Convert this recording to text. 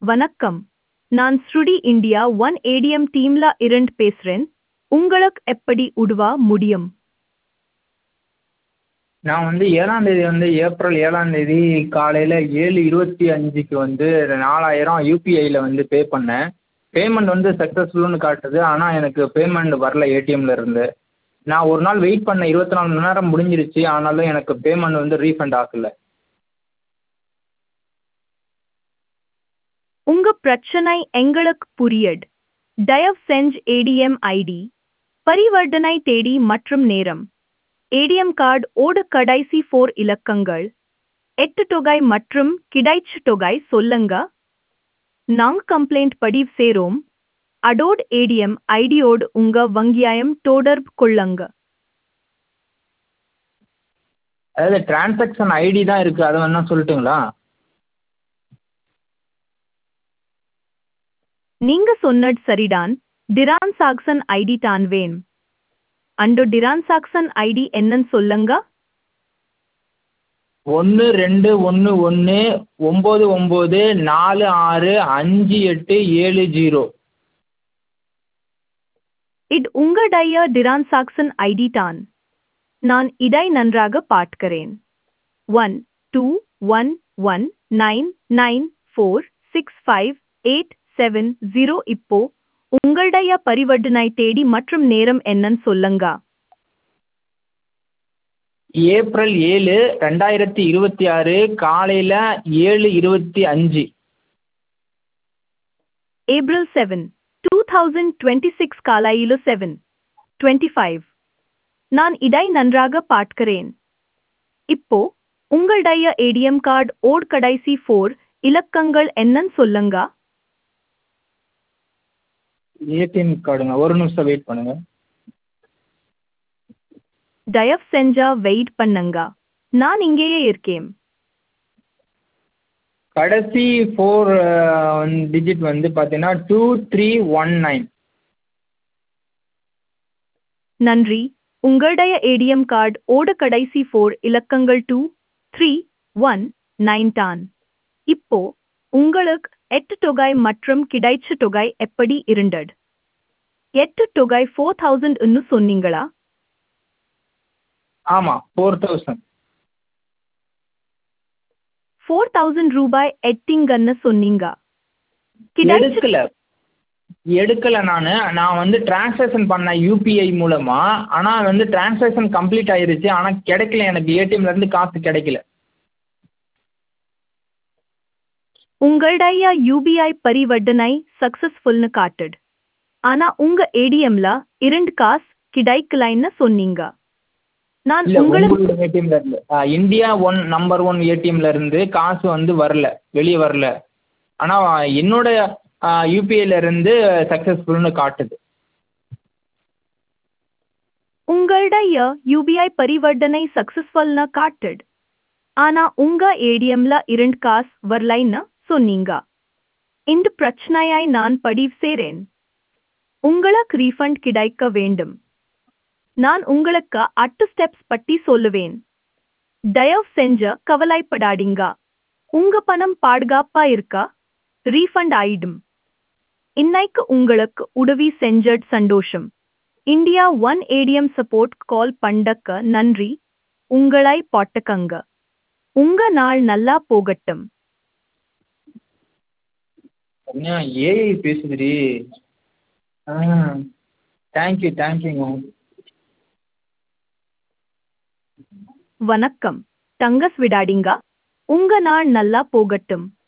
வணக்கம் நான் ஸ்ருடி இந்தியா ஒன் ஏடிஎம் டீம்ல இருந்து பேசுறேன் உங்களுக்கு எப்படி உதவ முடியும் நான் வந்து ஏழாம் தேதி வந்து ஏப்ரல் ஏழாம் தேதி காலையில் ஏழு இருபத்தி அஞ்சுக்கு வந்து நாலாயிரம் யூபிஐயில் வந்து பே பண்ணேன் பேமெண்ட் வந்து சக்ஸஸ்ஃபுல்லுன்னு காட்டுது ஆனால் எனக்கு பேமெண்ட் வரல ஏடிஎம்ல இருந்து நான் ஒரு நாள் வெயிட் பண்ணேன் இருபத்தி நாலு மணி நேரம் முடிஞ்சிருச்சு ஆனாலும் எனக்கு பேமெண்ட் வந்து ரீஃபண்ட் ஆகலை உங்க பிரச்சனை எங்களுக்கு புரியுது தயவு செஞ்சு ஏடிஎம் ஐடி பரிவர்த்தனை தேதி மற்றும் நேரம் ஏடிஎம் கார்டு ஓட கடைசி ஃபோர் இலக்கங்கள் எட்டு தொகை மற்றும் கிடைச்ச தொகை சொல்லுங்க நாங்க கம்ப்ளைண்ட் பதிவு சேரோம் அடோட் ஏடிஎம் ஐடியோடு உங்க வங்கியாயம் தொடர்பு கொள்ளுங்க அதாவது டிரான்சாக்ஷன் ஐடி தான் இருக்குது அதை வேணா சொல்லட்டுங்களா நீங்க சொன்னது சரிதான் டிரான்சாக்சன் ஐடி தான் வேணும் அண்டோ டிரான்சாக்சன் ஐடி என்னன்னு சொல்லுங்க ஒன்று ரெண்டு ஒன்று ஒன்று ஒம்பது ஒம்பது நாலு ஆறு அஞ்சு எட்டு ஏழு ஜீரோ இது உங்களுடைய டிரான்சாக்சன் ஐடி தான் நான் இதை நன்றாக பார்க்கிறேன் one two one one nine nine four six five eight seven zero இப்போ உங்களுடைய பரிவர்த்தனை தேதி மற்றும் நேரம் என்னன்னு சொல்லுங்க ஏப்ரல் ஏழு ரெண்டாயிரத்தி இருபத்தி ஆறு காலையில் ஏழு இருபத்தி அஞ்சு April seven two thousand twenty six காலையில செவன் டுவெண்ட்டி ஃபைவ் நான் இதை நன்றாக பார்க்கிறேன் இப்போ உங்களுடைய ஏடிஎம் கார்டு ஓட் கடைசி ஃபோர் இலக்கங்கள் என்னன்னு சொல்லுங்க ஏடிஎம் கார்டுங்க ஒரு நிமிஷம் வெயிட் பண்ணுங்கள் தயவு செஞ்சா வெயிட் பண்ணுங்க நான் இங்கேயே இருக்கேன் கடைசி ஃபோர் டிஜிட் வந்து பார்த்தீங்கன்னா டூ த்ரீ ஒன் நைன் நன்றி உங்களுடைய ஏடிஎம் கார்டு ஓட கடைசி ஃபோர் இலக்கங்கள் டூ த்ரீ ஒன் நைன் தான் இப்போ உங்களுக்கு எட்டு தொகை மற்றும் கிடைச்ச தொகை எப்படி இருந்தது எட்டு தொகை ஃபோர் தௌசண்ட் சொன்னீங்களா ஆமாம் ஃபோர் தௌசண்ட் ஃபோர் தௌசண்ட் ரூபாய் எட்டிங்கன்னு சொன்னீங்க கிடைச்ச எடுக்கல எடுக்கல நான் நான் வந்து டிரான்சாக்ஷன் பண்ணேன் யூபிஐ மூலமாக ஆனால் வந்து டிரான்சாக்ஷன் கம்ப்ளீட் ஆயிருச்சு ஆனால் கிடைக்கல எனக்கு ஏடிஎம்ல இருந்து காசு கிடைக்கல உங்களுடைய யூபிஐ பரிவர்த்தனை சக்சஸ்ஃபுல்னு காட்டுது ஆனா உங்க ஏடிஎம்ல இரண்டு காசு கிடைக்கலைன்னு சொன்னீங்க நான் இல்லை உங்களுக்கு உங்களோட ஏடிஎம்ல இருந்து ஆ, இந்தியா ஒன் நம்பர் ஒன் ஏடிஎம்ல இருந்து காசு வந்து வரல வெளியே வரல ஆனால் என்னோட யூபிஐல இருந்து சக்ஸஸ்ஃபுல்னு காட்டுது உங்களுடைய யூபிஐ பரிவர்த்தனை சக்சஸ்ஃபுல்னு காட்டுது ஆனா உங்க ஏடிஎம்ல இரண்டு காசு வரலைன்னு சொன்னீங்க இந்த பிரச்சனையை நான் பதிவு செய்றேன் உங்களுக்கு ரீஃபண்ட் கிடைக்க வேண்டும் நான் உங்களுக்கு அட்டு ஸ்டெப்ஸ் பற்றி சொல்லுவேன் தயவு செஞ்சு கவலைப்படாதீங்க உங்க பணம் பாதுகாப்பா இருக்கா ரீஃபண்ட் ஆயிடும் இன்னைக்கு உங்களுக்கு உதவி செஞ்சது சந்தோஷம் India one ATM support call பண்ணக்க நன்றி உங்களை பாட்டுக்கங்க உங்க நாள் நல்லா போகட்டும் என்ன ஏஐ பேசுதுடி ஆ தேங்க்யூ தேங்க்யூங்க வணக்கம் தங்கஸ் விடாடிங்க உங்க நாள் நல்லா போகட்டும்